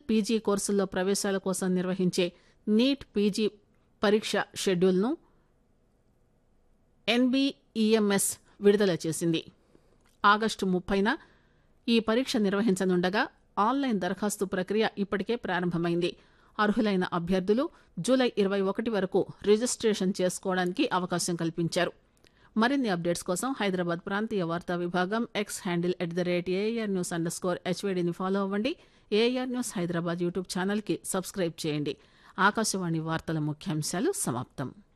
PG కోర్సుల్లో ప్రవేశాల కోసం నిర్వహించే నీట్ పీజీ పరీక్ష షెడ్యూల్ను ఎన్బీఈఎంఎస్ విడుదల చేసింది ఆగస్టు ముప్పైన ఈ పరీక్ష నిర్వహించనుండగా ఆన్లైన్ దరఖాస్తు ప్రక్రియ ఇప్పటికే ప్రారంభమైంది అర్హులైన అభ్యర్థులు జూలై ఇరవై ఒకటి వరకు రిజిస్ట్రేషన్ చేసుకోవడానికి అవకాశం కల్పించారు మరిన్ని అప్డేట్స్ కోసం హైదరాబాద్ ప్రాంతీయ వార్తా విభాగం X handle at the rate AR news underscore స్కోర్ హెచ్వేడిని ఫాలో అవ్వండి ఏఆర్ న్యూస్ హైదరాబాద్ యూట్యూబ్ ఛానల్కి సబ్స్క్రైబ్ చేయండి ఆకాశవాణి వార్తల ముఖ్యాంశాలు సమాప్తం